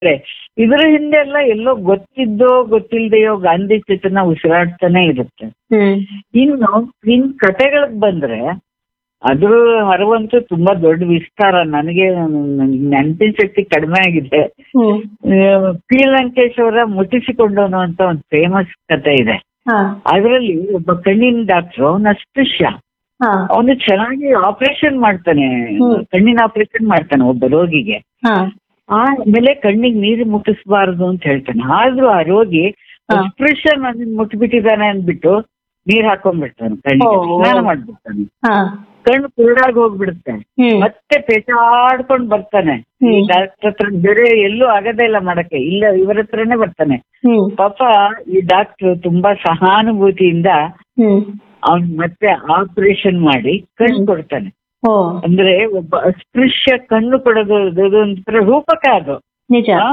ಇರುತ್ತೆ ಇದರ ಹಿಂದೆ ಎಲ್ಲ ಎಲ್ಲೋ ಗೊತ್ತಿದ್ದೋ ಗೊತ್ತಿಲ್ದೆಯೋ ಗಾಂಧಿ ಚಿತ್ರನ ಉಸಿರಾಡ್ತಾನೆ ಇರುತ್ತೆ ಹ್ಮ್ ಇನ್ನು ಇನ್ ಕತೆಗಳಿಗೆ ಬಂದ್ರೆ ಅದ್ರ ಹರವಂತೂ ತುಂಬಾ ದೊಡ್ಡ ವಿಸ್ತಾರ ನನಗೆ ನೆನಪಿನ ಶಕ್ತಿ ಕಡಿಮೆ ಆಗಿದೆ ಹ್ಮ್ ಆ, ಪಿ ಲಂಕೇಶ್ ಅವರ ಮುಟ್ಟಿಸಿಕೊಂಡವನು ಅಂತ ಒಂದು ಫೇಮಸ್ ಕತೆ ಇದೆ ಹಾ ಅದರಲ್ಲಿ ಒಬ್ಬ ಕಣ್ಣಿನ ಡಾಕ್ಟರ್ ಅವನ ಅಸ್ಪೃಶ್ಯ ಹಾ ಅವನು ಚೆನ್ನಾಗಿ ಆಪರೇಷನ್ ಮಾಡ್ತಾನೆ ಹ್ಮ್. ಕಣ್ಣಿನ ಆಪರೇಷನ್ ಮಾಡ್ತಾನೆ ಒಬ್ಬ ರೋಗಿಗೆ ಹಾ ಆಮೇಲೆ ಕಣ್ಣಿಗೆ ನೀರು ಮುಟ್ಟಿಸಬಾರದು ಅಂತ ಹೇಳ್ತಾನೆ ಆದ್ರೂ ಆ ರೋಗಿ ಹಾ. ಅಸ್ಪೃಶ್ಯ ನನ್ನ ಮುಟ್ಬಿಟ್ಟಿದ್ದಾನೆ ಅಂದ್ಬಿಟ್ಟು ನೀರ್ ಹಾಕೊಂಡ್ಬಿಡ್ತಾನೆ ಕಣ್ಣಿಗೆ ಓ. ಸ್ನಾನ ಮಾಡ್ಬಿಡ್ತಾನೆ ಹಾ ಕಣ್ಣು ಕುರುಡಾಗಿ ಹೋಗ್ಬಿಡುತ್ತೆ ಹ್ಮ್ ಮತ್ತೆ ಪೇಚಾಡ್ಕೊಂಡ್ ಬರ್ತಾನೆ ಹ್ಮ್. ಡಾಕ್ಟರ್ ಹತ್ರ ಬೇರೆ ಎಲ್ಲೂ ಆಗದೇ ಇಲ್ಲ ಮಾಡಕ್ಕೆ ಇಲ್ಲ ಇವ್ರ ಹತ್ರನೇ ಬರ್ತಾನೆ ಹ್ಮ್ ಪಾಪ ಈ ಡಾಕ್ಟರ್ ತುಂಬಾ ಸಹಾನುಭೂತಿಯಿಂದ ಹ್ಮ್ ಅವ್ನ್ ಮತ್ತೆ ಆಪರೇಷನ್ ಮಾಡಿ ಕಣ್ಣು ಹ್ಮ್. ಕೊಡ್ತಾನೆ ಓ ಅಂದ್ರೆ ಒಬ್ಬ ಅಸ್ಪೃಶ್ಯ ಕಣ್ಣು ಕೊಡೋದು ಅದು ಅದು ಒಂಥರ ರೂಪಕ ಅದು ನಿಜ ಆ?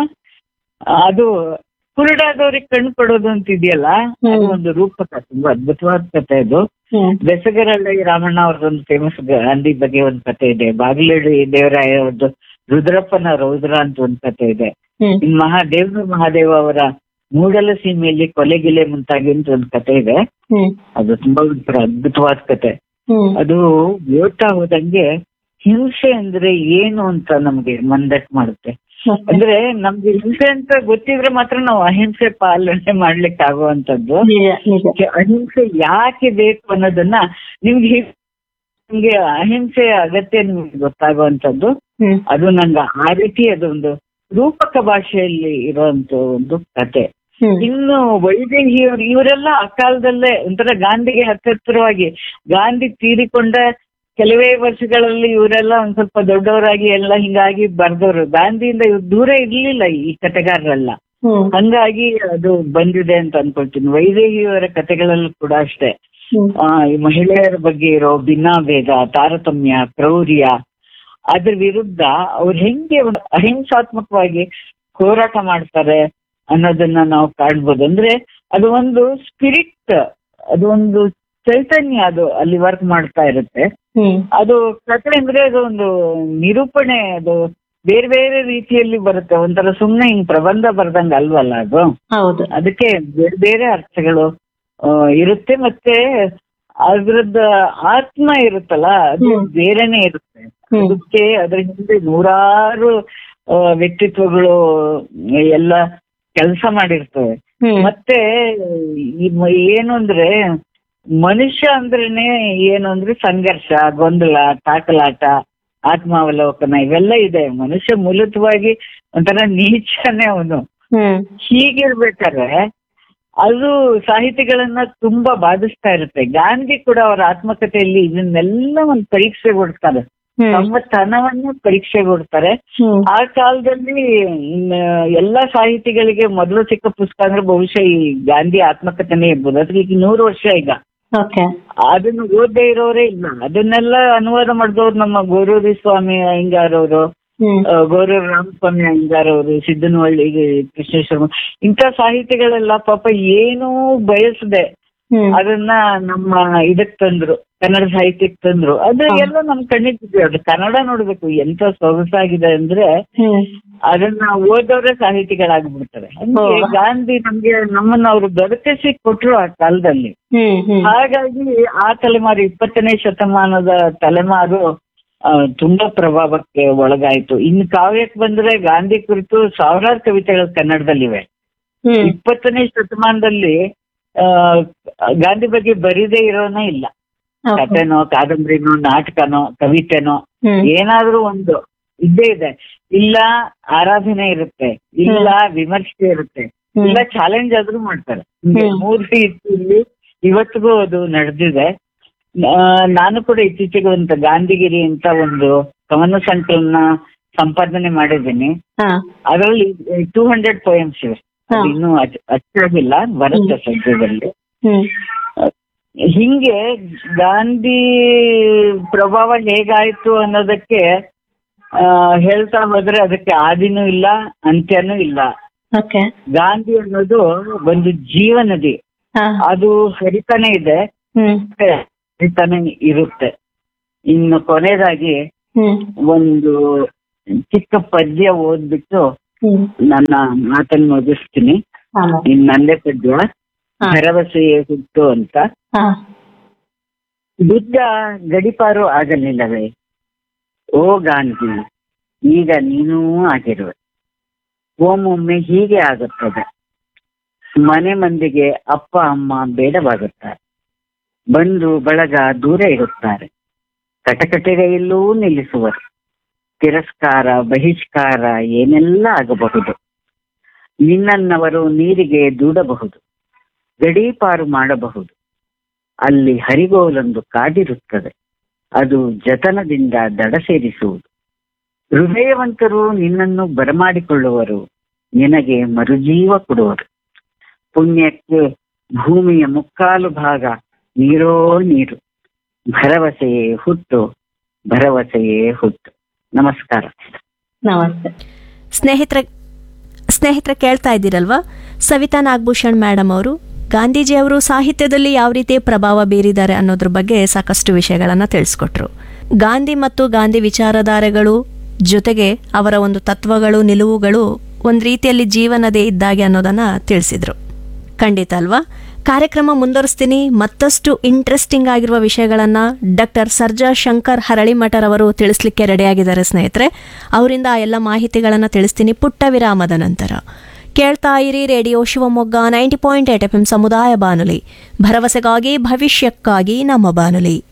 ಅದು ಕುರುಡಾದವ್ರಿಗೆ ಕಣ್ಣು ಕೊಡೋದು ಅಂತ ಇದೆಯಲ್ಲ ಅದು ಹ್ಮ್. ಒಂದು ರೂಪಕ ತುಂಬಾ ಅದ್ಭುತವಾದ ಕಥೆ ಅದು ಹ್ಮ್ ಬೆಸಗರಲ್ಲಿ ರಾಮಣ್ಣ ಅವ್ರದ್ದೊಂದು ಫೇಮಸ್ ಗಾಂಧಿ ಬಗ್ಗೆ ಒಂದು ಕತೆ ಇದೆ ಬಾಗಿಲೇಡು ದೇವರಾಯ ಅವ್ರದ್ದು ರುದ್ರಪ್ಪನ ರೌದ್ರ ಅಂತ ಒಂದು ಕತೆ ಇದೆ ಹ್ಮ್ ಇನ್ ಮಹಾ ದೇವ್ರ ಮಹಾದೇವ ಅವರ ಮೂಡಲ ಸೀಮೆಯಲ್ಲಿ ಕೊಲೆಗಿಲೆ ಮುಂತಾಗಿ ಅಂತ ಒಂದು ಕತೆ ಇದೆ ಹ್ಮ್ ಅದು ತುಂಬಾ ಒಂಥರ ಅದ್ಭುತವಾದ ಕತೆ ಹ್ಮ್ ಅದು ಓದ್ತಾ ಹೋದಂಗೆ ಹಿಂಸೆ ಅಂದ್ರೆ ಏನು ಅಂತ ನಮ್ಗೆ ಮಂದಟ್ ಮಾಡುತ್ತೆ Okay. ಅಂದ್ರೆ ನಮ್ಗೆ ಹಿಂಸೆ ಅಂತ ಗೊತ್ತಿದ್ರೆ ಮಾತ್ರ ನಾವು ಅಹಿಂಸೆ ಪಾಲನೆ ಮಾಡ್ಲಿಕ್ಕೆ ಆಗುವಂತದ್ದು ನಿಜ ನಿಜ ಅಹಿಂಸೆ ಯಾಕೆ ಬೇಕು ಅನ್ನೋದನ್ನ ನಿಮ್ಗೆ ಹಿ- ನಿಮ್ಗೆ ಅಹಿಂಸೆ ಅಗತ್ಯ ನಿಮ್ಗೆ ಗೊತ್ತಾಗುವಂತದ್ದು ಹ್ಮ್ ಅದು ನಂಗೆ ಆ ರೀತಿ ಅದೊಂದು ರೂಪಕ ಭಾಷೆಯಲ್ಲಿ ಇರುವಂತ ಒಂದು ಕತೆ ಹ್ಮ್ ಇನ್ನು ವೈದೇಹಿ ಅವ್ರು ಇವರೆಲ್ಲ ಆ ಕಾಲದಲ್ಲೇ ಒಂಥರ ಗಾಂಧಿಗೆ ಹತ್ತಿರವಾಗಿ ಗಾಂಧಿ ತೀರಿಕೊಂಡ ಕೆಲವೇ ವರ್ಷಗಳಲ್ಲಿ ಇವರೆಲ್ಲ ಒಂದ್ ಸ್ವಲ್ಪ ದೊಡ್ಡವರಾಗಿ ಎಲ್ಲ ಹಿಂಗಾಗಿ ಬರ್ದವ್ರು ಗಾಂಧಿಯಿಂದ ಇವ್ರು ದೂರ ಇರ್ಲಿಲ್ಲ ಈ ಕತೆಗಾರರೆಲ್ಲ ಹ್ಮ್ ಹಂಗಾಗಿ ಅದು ಬಂದಿದೆ ಅಂತ ಅನ್ಕೊಳ್ತೀನಿ ವೈದೇಹಿಯವರ ಕತೆಗಳಲ್ಲೂ ಕೂಡ ಅಷ್ಟೇ ಹ್ಮ್ ಆ, ಈ ಮಹಿಳೆಯರ ಬಗ್ಗೆ ಇರೋ ಭಿನ್ನಾಭೇದ ತಾರತಮ್ಯ ಕ್ರೌರ್ಯ ಅದ್ರ ವಿರುದ್ಧ ಅವ್ರು ಹೆಂಗೆ ಒಂದು ಅಹಿಂಸಾತ್ಮಕವಾಗಿ ಹೋರಾಟ ಮಾಡ್ತಾರೆ ಅನ್ನೋದನ್ನ ನಾವು ಕಾಣ್ಬೋದು ಅಂದ್ರೆ ಅದು ಒಂದು ಸ್ಪಿರಿಟ್ ಅದು ಒಂದು ಚೈತನ್ಯ ಅದು ಅಲ್ಲಿ ವರ್ಕ್ ಮಾಡ್ತಾ ಇರುತ್ತೆ ಹ್ಮ್ ಅದು ಕಥೆ ಅಂದ್ರೆ ಅದು ಒಂದು ನಿರೂಪಣೆ ಅದು ಬೇರೆ ಬೇರೆ ರೀತಿಯಲ್ಲಿ ಬರುತ್ತೆ ಒಂಥರ ಸುಮ್ನೆ ಹಿಂಗ್ ಪ್ರಬಂಧ ಬರ್ದಂಗ ಅಲ್ವಲ್ಲ ಅದು ಹೌದು ಅದಕ್ಕೆ ಬೇರೆ ಬೇರೆ ಅರ್ಥಗಳು ಆ, ಇರುತ್ತೆ ಮತ್ತೆ ಅದ್ರದ್ದು ಆತ್ಮ ಇರುತ್ತಲ್ಲ ಅದು ಹ್ಮ್. ಬೇರೆನೆ ಇರುತ್ತೆ ಹ್ಮ್. ಅದಕ್ಕೆ ಅದ್ರ ಹಿಂದೆ ನೂರಾರು ಆ, ವ್ಯಕ್ತಿತ್ವಗಳು ಎಲ್ಲ ಕೆಲಸ ಮಾಡಿರ್ತವೆ ಹ್ಮ್ ಮತ್ತೆ ಈ ಮ- ಏನು ಅಂದ್ರೆ ಮನುಷ್ಯ ಅಂದ್ರೇನೆ ಏನು ಅಂದ್ರೆ ಸಂಘರ್ಷ ಗೊಂದಲ ತಾಕಲಾಟ ಆತ್ಮಾವಲೋಕನ ಇವೆಲ್ಲ ಇದೆ ಮನುಷ್ಯ ಮೂಲತವಾಗಿ ಒಂಥರ ನೀಚನೇ ಅವನು ಹ್ಮ್ ಹೀಗಿರ್ಬೇಕಾದ್ರೆ ಅದು ಸಾಹಿತಿಗಳನ್ನ ತುಂಬಾ ಬಾಧಿಸ್ತಾ ಇರುತ್ತೆ ಗಾಂಧಿ ಕೂಡ ಅವರ ಆತ್ಮಕಥೆಯಲ್ಲಿ ಇದನ್ನೆಲ್ಲ ಒಂದು ಪರೀಕ್ಷೆ ಕೊಡ್ತಾರೆ ಹ್ಮ್ ತಮ್ಮ ತನವನ್ನು ಪರೀಕ್ಷೆ ಕೊಡ್ತಾರೆ ಹ್ಮ್ ಆ ಕಾಲದಲ್ಲಿ ಮ್, ಎಲ್ಲಾ ಸಾಹಿತಿಗಳಿಗೆ ಮೊದಲು ಸಿಕ್ಕ ಪುಸ್ತಕ ಅಂದ್ರೆ ಬಹುಶಃ ಈ ಗಾಂಧಿ ಆತ್ಮಕಥೆನೇ ಇರ್ಬೋದು ಅದಕ್ಕೆ ಈಗ ನೂರು ವರ್ಷ ಈಗ ಓಕೆ ಅದನ್ನು ಓದದೇ ಇರೋರೇ ಇಲ್ಲ ಅದನ್ನೆಲ್ಲ ಅನುವಾದ ಮಾಡಿದವ್ರು ನಮ್ಮ ಗೋರೂರಿ ಸ್ವಾಮಿ ಅಯ್ಯಂಗಾರ್ ಅವರು ಹ್ಮ್ ಆ, ಗೌರವ ರಾಮಸ್ವಾಮಿ ಅಯ್ಯಂಗಾರ್ ಅವರು ಸಿದ್ದನವಳ್ಳಿ ಕೃಷ್ಣೇಶ್ವರ ಇಂಥ ಸಾಹಿತಿಗಳೆಲ್ಲ ಪಾಪ ಏನೂ ಬಯಸದೆ ಹ್ಮ್ ಅದನ್ನ ನಮ್ಮ ಇದಕ್ ತಂದ್ರು ಕನ್ನಡ ಸಾಹಿತ್ಯಕ್ಕೆ ತಂದ್ರು ಅದು ಹಾ. ಎಲ್ಲ ನಮ್ ಕಣ್ಣಿಗೆ ಬಿದ್ದಿದೆ. ಅದು ಕನ್ನಡ ನೋಡ್ಬೇಕು ಎಂತ ಸೊಗಸಾಗಿದೆ ಅಂದ್ರೆ ಹ್ಮ್ ಅದನ್ನ ಓದೋರೇ ಸಾಹಿತಿಗಳಾಗ್ಬಿಡ್ತಾರೆ ಹಂಗೆ ಓ. ಗಾಂಧಿ ನಮ್ಗೆ ನಮ್ಮನ್ನ ಅವರು ದೊರಕಿಸಿ ಕೊಟ್ರು ಆ ಕಾಲದಲ್ಲಿ ಹ್ಮ್ ಹ್ಮ್ ಹಾಗಾಗಿ ಆ ತಲೆಮಾರು ಇಪ್ಪತ್ತನೇ ಶತಮಾನದ ತಲೆಮಾರು ಆ, ತುಂಬಾ ಪ್ರಭಾವಕ್ಕೆ ಒಳಗಾಯ್ತು ಇನ್ನು ಕಾವ್ಯಕ್ಕೆ ಬಂದ್ರೆ ಗಾಂಧಿ ಕುರಿತು ಸಾವಿರಾರು ಕವಿತೆಗಳು ಕನ್ನಡದಲ್ಲಿವೆ ಹ್ಮ್ ಇಪ್ಪತ್ತನೇ ಶತಮಾನದಲ್ಲಿ ಆ, ಗಾಂಧಿ ಬಗ್ಗೆ ಬರೀದೇ ಇರೋನೇ ಇಲ್ಲ Okay. ಕಥೆನೋ ಕಾದಂಬರಿನೋ ನಾಟಕನೋ ಕವಿತೆನೋ ಹ್ಮ್ ಏನಾದ್ರೂ ಒಂದು ಇದ್ದೇ ಇದೆ ಇಲ್ಲ ಆರಾಧನೆ ಇರುತ್ತೆ ಇಲ್ಲ ವಿಮರ್ಶೆ ಇರುತ್ತೆ ಹ್ಮ್. ಇಲ್ಲ ಚಾಲೆಂಜ್ ಆದ್ರೂ ಮಾಡ್ತಾರೆ ಹಿಂಗೆ ಹ್ಮ್. ಮೂರು ರೀತಿ ಇಲ್ಲಿ ಇವತ್ತಿಗೂ ಅದು ನಡೆದಿದೆ ಆ, ನಾನು ಕೂಡ ಇತ್ತೀಚೆಗೆ ಒಂದು ಗಾಂಧಿಗಿರಿ ಅಂತ ಒಂದು ಕವನ ಸಂಕಲನ ಸಂಪಾದನೆ ಮಾಡಿದ್ದೀನಿ ಹಾ ಅದರಲ್ಲಿ ಟೂ ಹಂಡ್ರೆಡ್ ಪೋಯಮ್ಸ್ ಇವೆ ಹಾ. ಅದು ಇನ್ನೂ ಅಚ್- ಅಚ್ಚಾಗಿಲ್ಲ ಬರುತ್ತೆ ಸದ್ಯದಲ್ಲಿ ಹ್ಮ್ ಹಿಂಗೆ ಗಾಂಧಿ ಪ್ರಭಾವ ಹೇಗಾಯ್ತು ಅನ್ನೋದಕ್ಕೆ ಆ, ಹೇಳ್ತಾ ಹೋದ್ರೆ ಅದಕ್ಕೆ ಆದಿನೂ ಇಲ್ಲ ಅಂತ್ಯನೂ ಇಲ್ಲ ಓಕೆ ಗಾಂಧಿ ಅನ್ನೋದು ಒಂದು ಜೀವನದಿ ಹಾ ಅದು ಹರಿತಾನೆ ಇದೆ ಹ್ಮ್ ಮತ್ತೆ ಹರಿತಾನೆ ಇರುತ್ತೆ ಇನ್ನು ಕೊನೆಯದಾಗಿ ಹ್ಮ್ ಒಂದು ಚಿಕ್ಕ ಪದ್ಯ ಓದ್ಬಿಟ್ಟು ಹ್ಮ್ ನನ್ನ ಮಾತನ್ನು ಮುಗಿಸ್ತೀನಿ ಹಾ ಮ್ಯಾಮ್ ಇನ್ ನಂದೇ ಪದ್ಯ ಹಾ. ಭರವಸೆಯೇ ಹುಟ್ಟು ಅಂತ ಹಾ ಬುದ್ಧ ಗಡಿಪಾರು ಆಗಲಿಲ್ಲವೇ ಓ ಗಾಂಧಿ ಈಗ ನೀನೂ ಆಗಿರುವೆ ಒಮ್ಮೊಮ್ಮೆ ಹೀಗೆ ಆಗುತ್ತದೆ ಮನೆ ಮಂದಿಗೆ ಅಪ್ಪ ಅಮ್ಮ ಬೇಡವಾಗುತ್ತಾರೆ ಬಂಧು ಬಳಗ ದೂರ ಇರುತ್ತಾರೆ ಕಟಕಟೆಗೆಯಲ್ಲೂ ನಿಲ್ಲಿಸುವರು ತಿರಸ್ಕಾರ ಬಹಿಷ್ಕಾರ ಏನೆಲ್ಲ ಆಗಬಹುದು ನಿನ್ನನ್ನವರು ನೀರಿಗೆ ದೂಡಬಹುದು ಗಡೀಪಾರು ಮಾಡಬಹುದು ಅಲ್ಲಿ ಹರಿಗೋಲೊಂದು ಕಾದಿರುತ್ತದೆ ಅದು ಜತನದಿಂದ ದಡ ಸೇರಿಸುವುದು ಹೃದಯವಂತರು ನಿನ್ನನ್ನು ಬರಮಾಡಿಕೊಳ್ಳುವರು ನಿನಗೆ ಮರುಜೀವ ಕೊಡುವರು ಪುಣ್ಯಕ್ಕೆ ಭೂಮಿಯ ಮುಕ್ಕಾಲು ಭಾಗ ನೀರೋ ನೀರು ಭರವಸೆಯೇ ಹುಟ್ಟು ಭರವಸೆಯೇ ಹುಟ್ಟು ನಮಸ್ಕಾರ ನಮಸ್ತೆ ಸ್ನೇಹಿತರ ಸ್ನೇಹಿತರ ಕೇಳ್ತಾ ಇದ್ದೀರಲ್ವಾ ಸವಿತಾ ನಾಗಭೂಷಣ್ ಮೇಡಮ್ ಅವರು ಗಾಂಧೀಜಿಯವರು ಸಾಹಿತ್ಯದಲ್ಲಿ ಯಾವ ರೀತಿ ಪ್ರಭಾವ ಬೀರಿದ್ದಾರೆ ಅನ್ನೋದ್ರ ಬಗ್ಗೆ ಸಾಕಷ್ಟು ವಿಷಯಗಳನ್ನು ತಿಳಿಸ್ಕೊಟ್ರು ಗಾಂಧಿ ಮತ್ತು ಗಾಂಧಿ ವಿಚಾರಧಾರೆಗಳು ಜೊತೆಗೆ ಅವರ ಒಂದು ತತ್ವಗಳು ನಿಲುವುಗಳು ಒಂದು ರೀತಿಯಲ್ಲಿ ಜೀವನದೇ ಇದ್ದಾಗೆ ಅನ್ನೋದನ್ನ ತಿಳಿಸಿದ್ರು ಖಂಡಿತ ಅಲ್ವಾ ಕಾರ್ಯಕ್ರಮ ಮುಂದುವರಿಸ್ತೀನಿ ಮತ್ತಷ್ಟು ಇಂಟ್ರೆಸ್ಟಿಂಗ್ ಆಗಿರುವ ವಿಷಯಗಳನ್ನು ಡಾಕ್ಟರ್ ಸರ್ಜಾ ಶಂಕರ್ ಹರಳಿಮಠರ್ ಅವರು ತಿಳಿಸ್ಲಿಕ್ಕೆ ರೆಡಿಯಾಗಿದ್ದಾರೆ ಸ್ನೇಹಿತರೆ ಅವರಿಂದ ಆ ಎಲ್ಲ ಮಾಹಿತಿಗಳನ್ನು ತಿಳಿಸ್ತೀನಿ ಪುಟ್ಟ ವಿರಾಮದ ನಂತರ ಕೇಳ್ತಾ ಇರಿ radio Shivamogga ninety point eight F M ಸಮುದಾಯ ಬಾನುಲಿ ಭರವಸೆಗಾಗಿ ಭವಿಷ್ಯಕ್ಕಾಗಿ ನಮ್ಮ ಬಾನುಲಿ